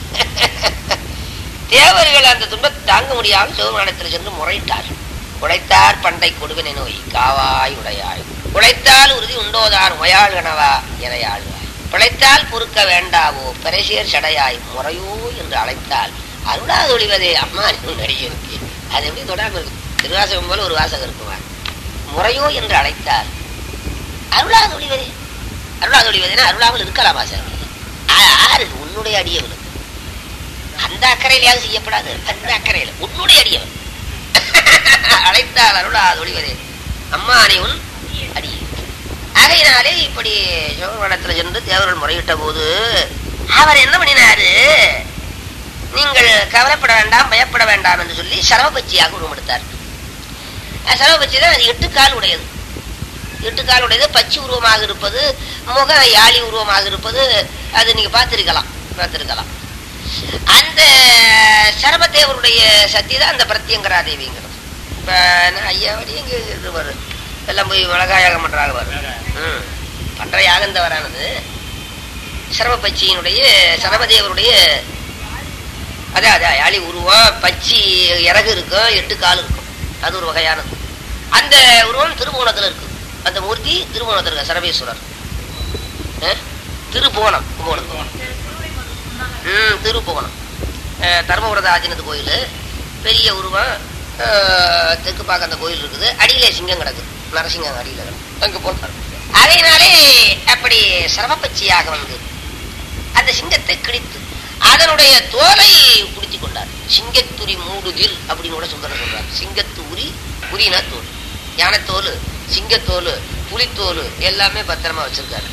தேவர்கள் அந்த துன்பத்தை தாங்க முடியாமல் சிவபுராணத்தில் சென்று முறையிட்டார் உழைத்தார் பண்டை கொடுவினை நோய் காவாய் உடையாய் உழைத்தால் உறுதி உண்டோதார் உமையாள் கனவா எனையாழ்வாய் பிழைத்தால் பொறுக்க வேண்டாவோ பரசியர் சடையாய் முறையோ என்று அழைத்தால் அருளாது ஒளிவதே அம்மா நடிகருக்கு அது எப்படி தொடாம இருக்கு திருவாசகம் போல ஒரு வாசகம் இருக்குமா முறையோ என்று அழைத்தால் அருளாது ஒளிவதே அருளாது ஒளிவதேனா அருளாமல் இருக்கலாமா சார் ஆ- ஆறு உன்னுடைய அடியவனுக்கு அந்த அக்கறையிலையாவது செய்யப்படாது அந்த அக்கறையில உன்னுடைய அடியவன் அழைத்தால் அருளாது ஒளிவதே அம்மா நீ உன் அடி ஆகையினாலே இப்படி சிவபுராணத்துல சென்று தேவர்கள் முறையிட்ட போது அவர் என்ன பண்ணினாரு நீங்கள் கவலைப்பட வேண்டாம் பயப்பட வேண்டாம் என்று சொல்லி சரவபட்சியாக உருவெடுத்தார் சரவபட்சி தான் அது எட்டு கால் உடையது எட்டு கால் உடையது பச்சை உருவமாக இருப்பது முக யாழி உருவமாக இருப்பது அது நீங்க பார்த்திருக்கலாம் பார்த்திருக்கலாம் அந்த சரபதேவருடைய சக்தி தான் அந்த பிரத்யங்கரா தேவிங்கிறது இப்ப நான் ஐயா வடி எங்க இருப்பாரு எல்லாம் போய் மிளகா யாகம் பண்றாங்க பாரு ம். பண்ற யாகம் தவறானது சரபப்பச்சியினுடைய சரபதேவருடைய அதான் அதான் யாழி உருவம் பச்சி இறகு இருக்கும் எட்டு கால் இருக்கும் அது ஒரு வகையானது அந்த உருவம் திருபுவனத்துல இருக்கு அந்த மூர்த்தி திருபுவனத்துல இருக்கு சரபேஸ்வரர் அஹ்? திருபுவனம் கும்பகோணம் ம் திருப்புவனம் அஹ், தர்மபுரத ஆஞ்சநேயர் கோயில் பெரிய உருவம் அஹ், தெற்கு பார்க்க அந்த கோயில் இருக்குது அடியிலே சிங்கம் கிடக்கு நரசிங்கம் அடியில கிடக்கு அங்க போனார் அதனாலே அப்படி சிரமப்பச்சியாக வந்து அந்த சிங்கத்தை கிழித்து அதனுடைய தோலை குடித்து கொண்டார் சிங்கத்துரி மூடுதில் அப்படின்னு கூட சுந்தரம் சொல்றார் சிங்கத்து உரி உரினா தோல் யானைத்தோல் சிங்கத்தோல் புலித்தோல் எல்லாமே பத்திரமா வச்சிருக்காரு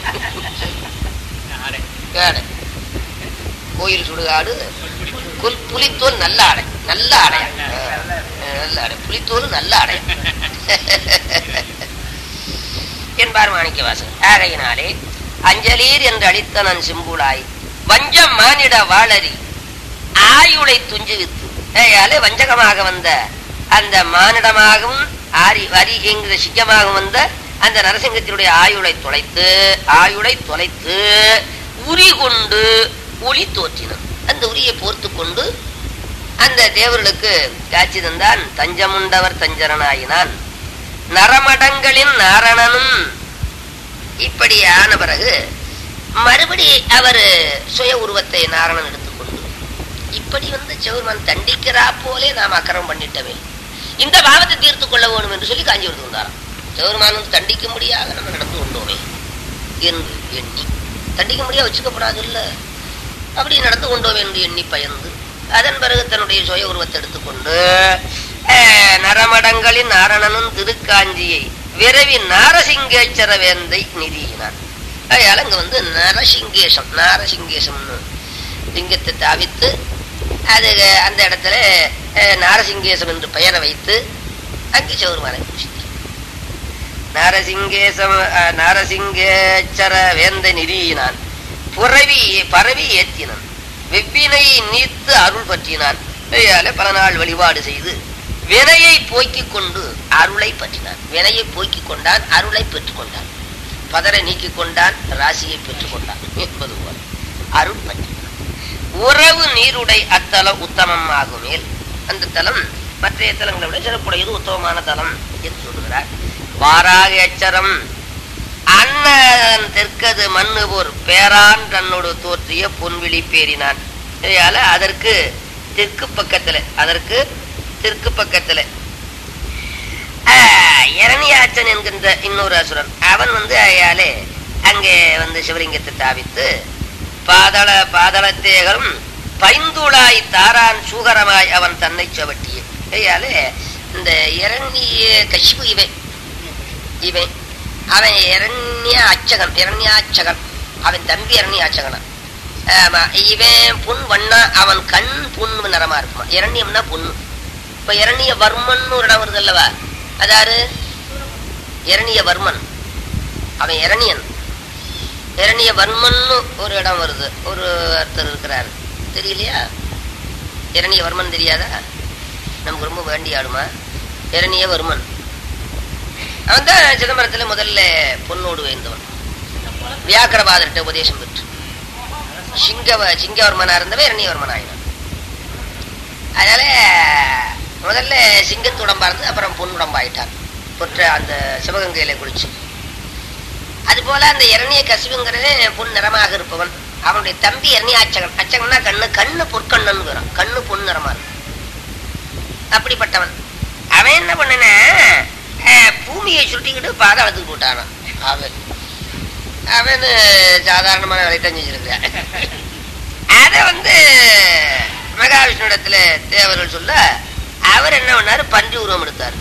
ஆடை கோயில் சுடுகாடு புல் புலித்தோல் நல்ல ஆடை நல்ல ஆடை நல்ல ஆடை புலித்தோல் நல்ல ஆடை என்பார் மாணிக்க வாசகர் ஆகையினாலே அஞ்சலீர் என்று அளித்தனன் சிம்புளாய் வஞ்சம் மானிட வாளரி ஆயுளை துஞ்சுவித்து ஏயாலே வஞ்சகமாக வந்த அந்த மானிடமாகவும் ஆரி வரி என்கிற சிங்கமாக வந்த அந்த நரசிங்கத்தினுடைய ஆயுளை தொலைத்து ஆயுளை தொலைத்து உரி கொண்டு ஒளி தோற்றினான் அந்த உரியை போர்த்து கொண்டு அந்த தேவர்களுக்கு காட்சி தந்தான் தஞ்சமுண்டவர் தஞ்சரனாயினான் நரமடங்களின் நாரணனும் இப்படி ஆன பிறகு மறுபடி அவர் சுய உருவத்தை நாரணன் எடுத்துக்கொண்டு இப்படி வந்து சிவருமான் தண்டிக்கிறா போலே நாம் அக்கறம் பண்ணிட்டவே இந்த பாவத்தை தீர்த்து கொள்ள வேணும் என்று சொல்லி காஞ்சிபுரத்து வந்தாராம் சிவருமான் வந்து தண்டிக்கும்படியாக நம்ம நடந்து கொண்டோமே என்று எண்ணி தண்டிக்க முடியாது வச்சுக்கப்படாது இல்ல அப்படி நடந்து கொண்டோம் என்று எண்ணி பயந்து அதன் பிறகு தன்னுடைய சுய உருவத்தை எடுத்துக்கொண்டு அஹ், நரமடங்களின் நாரணனும் திருக்காஞ்சியை விரவி நாரசிங்கேச்சர வேந்தை நிதியினான் அதனால அங்க வந்து நரசிங்கேசம் நாரசிங்கேசம்னு லிங்கத்தை தாவித்து அது அந்த இடத்துல அஹ், நாரசிங்கேசம் என்று பெயரை வைத்து அங்கே சௌருமானை பூசித்தார் நாரசிங்கேசம் அஹ், நாரசிங்கேச்சர வேந்த நிதியினான் புறவி பரவி ஏத்தினான் வெவ்வினை நீத்து அருள் பற்றினான் கையால பல நாள் வழிபாடு செய்து வினையை போக்கிக் கொண்டு அருளை பற்றினான் வினையை போக்கிக் கொண்டான் அருளை பெற்றுக் கொண்டான் பதரை நீக்கிக் கொண்டான் ராசியை பெற்றுக் கொண்டான் என்பது போல அருள் பற்றினான் உறவு நீருடை அத்தலம் உத்தமம் ஆகுமேல் அந்த தலம் மற்ற தலங்களை விட சிறப்புடையது உத்தமமான தலம் என்று சொல்லுகிறார் வாராக எச்சரம் அண்ணன் தெற்கது மண்ணுபோர் பேரான் தன்னோடு தோற்றிய பொன்விழி பேரினான் இதனால அதற்கு தெற்கு பக்கத்துல அதற்கு தெற்கு பக்கத்துல ஆஹ், இரணியாச்சன் என்கின்ற இன்னொரு அசுரன் அவன் வந்து அயாலே அங்கே வந்து சிவலிங்கத்தை தாவித்து பாதள பாதளத்தேகரும் பைந்துளாய் தாரான் சூகரமாய் அவன் தன்னை சவட்டிய கையாலே இந்த இரணிய கசிவு இவன் இவன் அவன் இரண்ய அச்சகன் இரண்யாச்சகன் அவன் தம்பி இரண்யாச்சகனா ஆமா இவன் புண் வண்ணா அவன் கண் புண் நிறமா இருக்குமா இரண்யம்னா புண்ணு இப்ப இரணிய வர்மன் ஒரு இடம் வருது அல்லவா அதாரு இரணிய வர்மன் அவன் இரணியன் இரணிய வர்மன்னு ஒரு இடம் வருது ஒரு அர்த்தர் இருக்கிறார் தெரியலையா இரணிய வர்மன் தெரியாதா நமக்கு ரொம்ப வேண்டிய ஆளுமா இரணிய வர்மன் அவன் தான் சிதம்பரத்துல முதல்ல பொன்னோடு வேந்தவன் வியாக்கரபாதர்கிட்ட உபதேசம் பெற்று சிங்கவ சிங்கவர்மனா இருந்தவன் இரணியவர்மன் ஆயினான் அதனால முதல்ல சிங்கத்துடம்பா இருந்து அப்புறம் பொன்னுடம்பாயிட்டான் பொற்ற அந்த சிவகங்கையில குளிச்சு அதுபோல அந்த இரணிய கசிவுங்கிறவன் பொன் நிறமாக இருப்பவன் அவனுடைய தம்பி இரணிய அச்சகன் அச்சகன்னா கண்ணு கண்ணு பொற்கண்ணன் வரும் கண்ணு பொன் நிறமா இருக்கும் அப்படிப்பட்டவன் அவன் என்ன பண்ணன பூமியை சுட்டிக்கிட்டு பாதாளத்துக்கு போட்டானான் அவன் அவன் சாதாரணமான வேலைத்தான் செஞ்சிருக்கிறான் அத வந்து மகாவிஷ்ணுடத்துல தேவர்கள் சொல்ல அவர் என்ன பண்ணாரு பன்றி உருவம் எடுத்தார்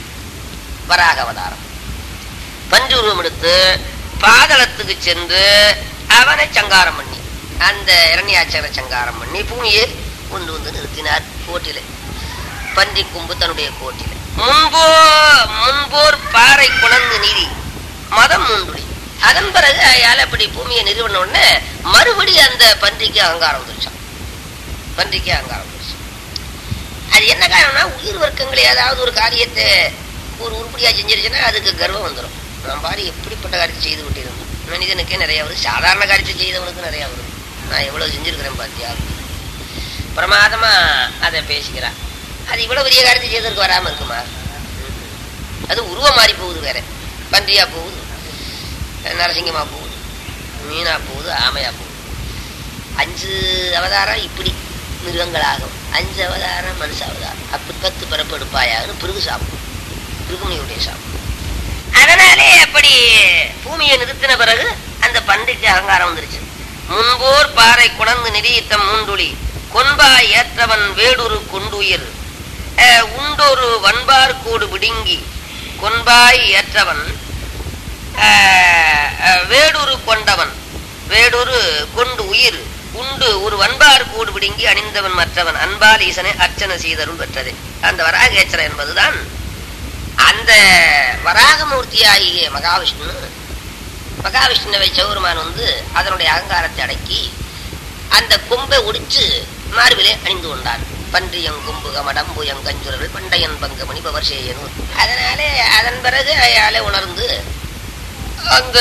வராக அவதாரம் பன்றி உருவம் எடுத்து பாதளத்துக்கு சென்று அவனை சங்காரம் பண்ணி அந்த இரணியாச்சரை சங்காரம் பண்ணி பூமியை கொண்டு வந்து நிறுத்தினார் கோட்டில பன்றி கும்பு தன்னுடைய கோட்டில முன்போ முன்போர் பாறை குணந்து நீதி மதம் மூன்றுடி அதன் பிறகு அயால அப்படி பூமியை நிறுவன உடனே மறுபடி அந்த பன்றிக்கு அகங்காரம் வந்துருச்சான் பன்றிக்கு அகங்காரம் வந்துருச்சு அது என்ன காரணம்னா உயிர் வர்க்கங்கள் ஏதாவது ஒரு காரியத்தை ஒரு உருப்படியா செஞ்சிருச்சுன்னா அதுக்கு கர்வம் வந்துடும் நான் பாரு எப்படிப்பட்ட காரியத்தை செய்து விட்டிருந்தோம் மனிதனுக்கே நிறைய வருது சாதாரண காரியத்தை செய்தவனுக்கு நிறைய வருது நான் எவ்வளவு செஞ்சிருக்கிறேன் பாத்தியா பிரமாதமா அதை பேசிக்கிறான் அது இவ்வளவு பெரிய காரியத்தை செய்ததற்கு வராம இருக்குமா அது உருவம் மாறி போகுது வேற பன்றியா போகுது நரசிங்கமா போகுது மீனா போகுது ஆமையா போகுது அஞ்சு அவதாரம் இப்படி மிருகங்களாகும் அஞ்சு அவதாரம் மனுஷ அவதாரம் அப்படி பத்து பிறப்பெடுப்பாயாகனு பிறகு சாப்பிடும் பிருகுமணியுடைய சாப்பிடும் அதனாலே அப்படி பூமியை நிறுத்தின பிறகு அந்த பன்றிக்கு அகங்காரம் வந்துருச்சு முன்போர் பாறை குணந்து நிதியித்தம் மூண்டுளி கொன்பாய் ஏற்றவன் வேடுரு கொண்டுயிர் அஹ், உண்டொரு வன்பார் கூடு விடுங்கி கொன்பாய் ஏற்றவன் ஆஹ், ஆஹ், வேடுரு கொண்டவன் வேடுரு கொண்டு உயிர் உண்டு ஒரு வன்பார் கூடு பிடுங்கி அணிந்தவன் மற்றவன் அன்பால் ஈசனை அர்ச்சனை செய்தருள் பெற்றது அந்த வராகேச்சரம் என்பதுதான் அந்த வராகமூர்த்தியாகிய மகாவிஷ்ணு மகாவிஷ்ணுவை சௌருமான் வந்து அதனுடைய அகங்காரத்தை அடக்கி அந்த கொம்பை ஒடிச்சு மார்பிலே அணிந்து கொண்டான் பன்றியங் கொம்பு கமடம்பு எங்கஞ்சுரல் பண்டையன் பங்கமணி பவர்சேயனூர் அதனாலே அதன் பிறகு அயாலே உணர்ந்து அந்த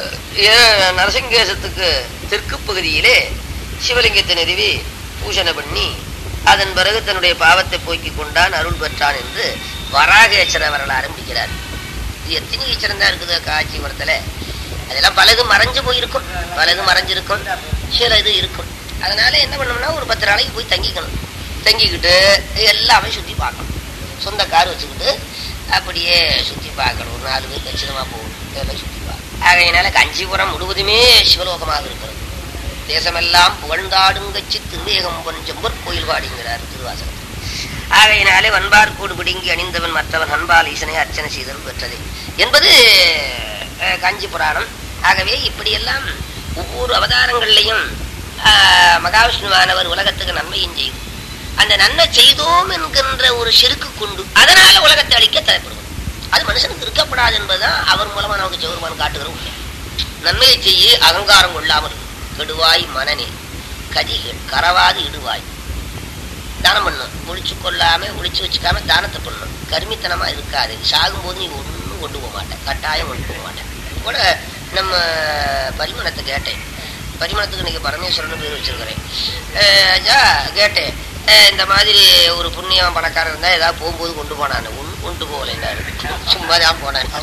ஏ- நரசிங்கேசத்துக்கு தெற்கு பகுதியிலே சிவலிங்கத்தை நிறுவி பூஷணை பண்ணி அதன் பிறகு தன்னுடைய பாவத்தை போக்கிக் கொண்டான் அருள் பெற்றான் என்று வராகேச்சர வரல ஆரம்பிக்கிறார் இது எத்தனை ஈச்சரம் தான் இருக்குது காஞ்சிபுரத்துல அதெல்லாம் பலது மறைஞ்சு போயிருக்கும் பலது மறைஞ்சிருக்கும் சில இது இருக்கும் அதனால என்ன பண்ணோம்னா ஒரு பத்து நாளைக்கு போய் தங்கிக்கணும் தங்கிக்கிட்டு எல்லாமே சுத்தி பார்க்கணும் சொந்த கார் வச்சுக்கிட்டு அப்படியே சுத்தி பார்க்கணும் ஒரு நாலு பேர் கச்சிதமா போகணும் இதெல்லாம் சுத்தி பார்க்கணும் ஆகையினால காஞ்சிபுரம் முழுவதுமே சிவலோகமாக இருக்கிறது தேசமெல்லாம் புகழ்ந்தாடும் கட்சி திருவேகம் பொன் செம்பொற் கோயில் வாடிங்கிறார் திருவாசகம் ஆகையினாலே வன்பார் கூடு பிடுங்கி அணிந்தவன் மற்றவன் அன்பால் ஈசனை அர்ச்சனை செய்தல் பெற்றது என்பது அஹ், காஞ்சி புராணம் ஆகவே இப்படியெல்லாம் ஒவ்வொரு அவதாரங்கள்லையும் ஆஹ், மகாவிஷ்ணுவானவர் உலகத்துக்கு நன்மையும் செய்து அந்த நன்மை செய்தோம் என்கின்ற ஒரு செருக்கு கொண்டு அதனால உலகத்தை அழிக்க தலைப்படுவோம் அது மனுஷனுக்கு இருக்கப்படாது என்பதுதான் அவர் மூலமா நமக்கு ஜெவருமான் காட்டுகிற உண்மை நன்மையை செய்ய அகங்காரம் கொள்ளாமல் இரு. கெடுவாய் மனநே கதிகள் கரவாது இடுவாய் தானம் பண்ணும் ஒழிச்சு கொள்ளாம ஒழிச்சு வச்சுக்காம தானத்தை பண்ணணும் கருமித்தனமா இருக்காது சாகும்போது நீ ஒன்றும் கொண்டு போக மாட்டேன் கட்டாயம் கொண்டு போக மாட்டேன் கூட நம்ம பரிமணத்தை கேட்டேன் பரிமணத்துக்கு இன்னைக்கு பரமேஸ்வரன் பேர் வச்சிருக்கிறேன் அஹ் ஐயா கேட்டேன் அஹ் இந்த மாதிரி ஒரு புண்ணியம் பணக்காரன் இருந்தா ஏதாவது போகும்போது கொண்டு போனான்னு ஒன்று கொண்டு போகலைன்னாரு சும்மா தான் போனான்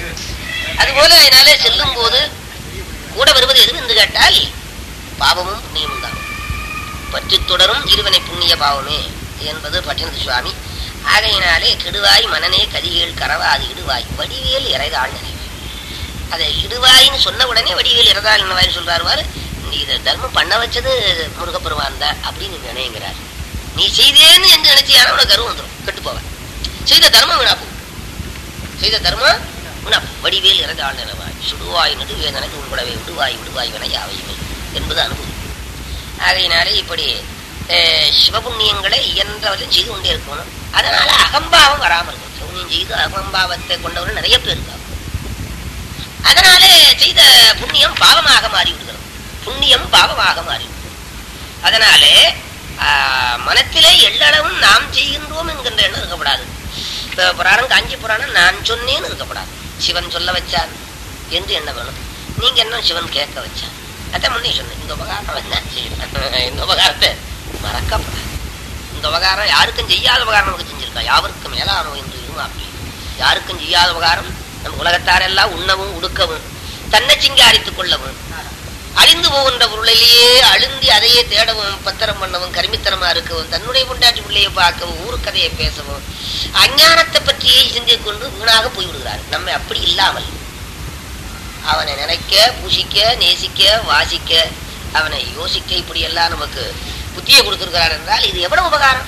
அதுபோல என்னால செல்லும் போது கூட வருவது எது என்று கேட்டால் பாவமும் புண்ணியமும் தான் பற்றி தொடரும் இருவனை புண்ணிய பாவமே என்பது பட்டினத்து சுவாமி ஆகையினாலே கெடுவாய் மனநே கதிகள் கரவாது இடுவாய் வடிவேல் இறைதாள் நிறைவே அதை இடுவாயின்னு சொன்ன உடனே வடிவேல் இறதாள் என்னவாய் சொல்றாரு நீ இதை தர்மம் பண்ண வச்சது முருகப்பெருமான் தான் அப்படின்னு நினைங்கிறார் நீ செய்தேன்னு என்று நினைச்சியான உனக்கு கருவம் வந்துடும் கெட்டு போவன் செய்த தர்மம் வீணா போகும் செய்த தர்மம் வீணா போகும். வடிவேல் இறந்தாள் நிறவாய் சுடுவாய் நடுவேதனக்கு உள்படவே விடுவாய் விடுவாய் வினை யாவையுமே என்பது அனுபவம் ஆகையினாலே இப்படி அஹ், சிவபுண்ணியங்களை இயன்றவரையும் செய்து கொண்டே இருக்கணும் அதனால அகம்பாவம் வராமல் இருக்கும் சிவபுண்ணியம் செய்து அகம்பாவத்தை கொண்டவர்கள் நிறைய பேர் இருக்காங்க அதனாலே செய்த புண்ணியம் பாவமாக மாறி விடுகிறது புண்ணியம் பாவமாக மாறி விடுகிறது. அதனாலே ஆஹ், மனத்திலே எள்ளளவும் நாம் செய்கின்றோம் என்கின்ற எண்ணம் இருக்கப்படாது இப்ப புராணம் காஞ்சி புராணம் நான் சொன்னேன்னு இருக்கப்படாது சிவன் சொல்ல வச்சான் என்று என்ன வேணும் நீங்க என்ன சிவன் கேட்க வச்சான் அதான் முன்னே சொன்னேன் இந்த உபகாரம் என்ன செய்யணும் இந்த உபகாரத்தை மறக்கப்படாது இந்த உபகாரம் யாருக்கும் செய்யாத உபகாரம் நமக்கு செஞ்சிருக்கா யாவருக்கும் மேலானோ என்று இருமாப்பி யாருக்கும் செய்யாத உபகாரம் நம்ம உலகத்தாரெல்லாம் உண்ணவும் உடுக்கவும் தன்னை சிங்காரித்துக் கொள்ளவும் அழிந்து போகின்ற பொருளிலேயே அழுந்தி அதையே தேடவும் பத்திரம் பண்ணவும் கருமித்தனமா இருக்கவும் தன்னுடைய பொண்டாட்டி பிள்ளையை பார்க்கவும் ஊருக்கதையை பேசவும் அஞ்ஞானத்தை பற்றியே சிந்திக் கொண்டு வீணாக போய்விடுகிறார் நம்மை அப்படி இல்லாமல் அவனை நினைக்க பூசிக்க நேசிக்க வாசிக்க அவனை யோசிக்க இப்படி எல்லாம் நமக்கு புத்தியை கொடுத்திருக்கிறார் என்றால் இது எவ்வளவு உபகாரம்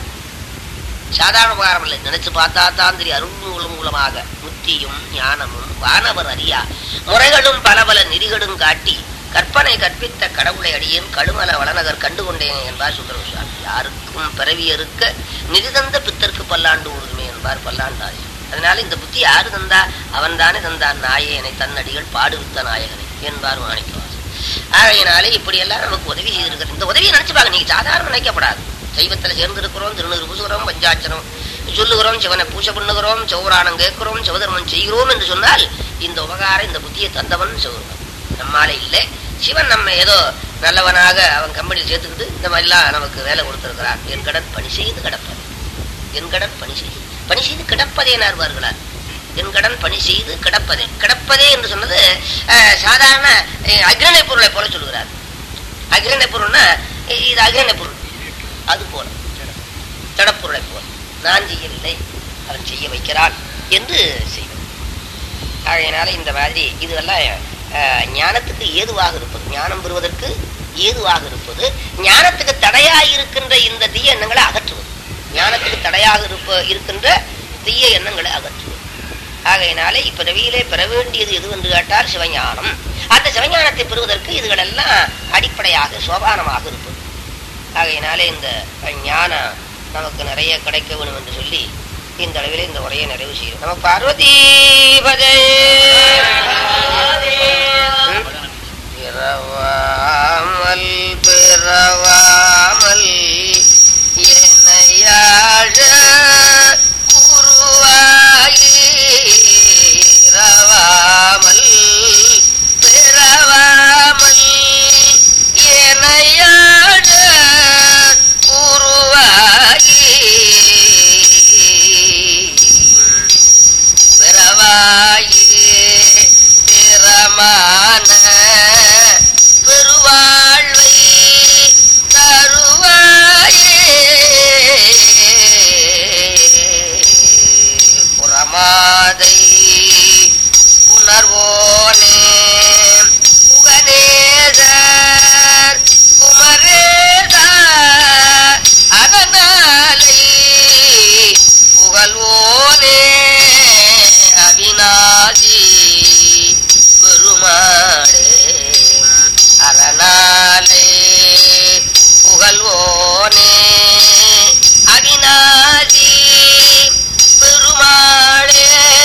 சாதாரண உபகாரம் இல்லை நினைச்சு பார்த்தா தான் தெரியும் அருள் மூலமாக புத்தியும் ஞானமும் வானவர் அறியா முறைகளும் பல பல நெறிகளும் காட்டி கற்பனை கற்பித்த கடவுளை அடியேன் கழுமல வளநகர் கண்டுகொண்டேனே என்பார் சுந்தர சுவாமி யாருக்கும் பிறவி அறுக்க நிதி தந்த பித்தருக்கு பல்லாண்டு ஊருமே என்பார் பல்லாண்டாரி அதனால இந்த புத்தி யாரு தந்தா அவன் தானே தந்தான் நாயே என்னை தன்னடிகள் பாடுவித்த நாயகனை என்பார் மாணிக்கவாசன் ஆகையினாலே இப்படியெல்லாம் நமக்கு உதவி செய்திருக்கிறது இந்த உதவியை நினைச்சு பாருங்க நீங்க சாதாரண நினைக்கப்படாது தெய்வத்துல சேர்ந்து இருக்கிறோம் திருநூறு பூசுகிறோம் பஞ்சாட்சரம் சொல்லுகிறோம் சிவனை பூஜை பண்ணுகிறோம் சௌராணம் கேட்கிறோம் சிவதர்மம் செய்கிறோம் என்று சொன்னால் இந்த உபகாரம் இந்த புத்தியை தந்தவன் சிவருமன் நம்மால இல்லை சிவன் நம்ம ஏதோ நல்லவனாக அவன் கம்பெனியில் சேர்த்துக்கிட்டு இந்த மாதிரிலாம் நமக்கு வேலை கொடுத்திருக்கிறான் என் கடன் பணி செய்து கிடப்பது என் கடன் பணி செய்து பணி செய்து கிடப்பதே நார்வார்களார் என் கடன் பணி செய்து கிடப்பதே கிடப்பதே என்று சொன்னது அஹ், சாதாரண அஹ், அக்ரணை பொருளை போல சொல்லுகிறார் அக்ரணை பொருள்னா இ- இது அக்ரணை பொருள் அது போல ஜடப்பொருளை போல நான் செய்யவில்லை அவன் செய்ய வைக்கிறான் என்று செய்வது ஆகையினால இந்த மாதிரி இதுவெல்லாம் அஹ், ஞானத்துக்கு ஏதுவாக இருப்பது ஞானம் பெறுவதற்கு ஏதுவாக இருப்பது ஞானத்துக்கு தடையாக இருக்கின்ற இந்த தீய எண்ணங்களை அகற்றுவது ஞானத்துக்கு தடையாக இருப்ப இருக்கின்ற தீய எண்ணங்களை அகற்றுவது ஆகையினாலே இப்பிறவியிலே பெற வேண்டியது எது என்று கேட்டால் சிவஞானம் அந்த சிவஞானத்தை பெறுவதற்கு இதுகளெல்லாம் அடிப்படையாக சோபானமாக இருப்பது ஆகையினாலே இந்த ஞானம் நமக்கு நிறைய கிடைக்க வேண்டும் என்று சொல்லி இந்த அளவில் இந்த உரையை நிறைவு செய்யும் நம்ம பார்வதி பஜே பிறவாமல் பிறவாமல் என்னையாழ குருவாயி இரவாமல் பிறவாமல் என்னையாழ குருவாயி பிறவாயே திறமான பெருவாழ்வை தருவாயே புறமாதை உணர்வோனே புகனேதர் குமரேதா அதனாலை புகழ்வோனே அவிநாசி பெருமாளே அரணாலே புகழ்வோனே அவிநாசி பெருமாளே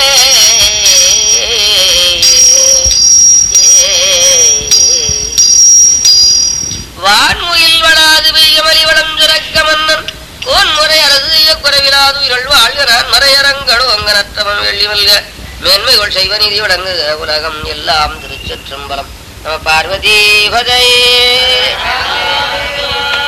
வான்முயில் வளாது பெய்யமலி வளம் சுரக்க மன்னன் கோன்முறை அரசு குறைவிலாது உயிரள் வாழ்கிறான் மறையரங்களோ அங்கனற்றவன் வெள்ளி மல்க மேன்மைகள் செய்வ நிதி வழங்குக உலகம் எல்லாம் திருச்சற்றம்பலம் நம பார்வதி பதையே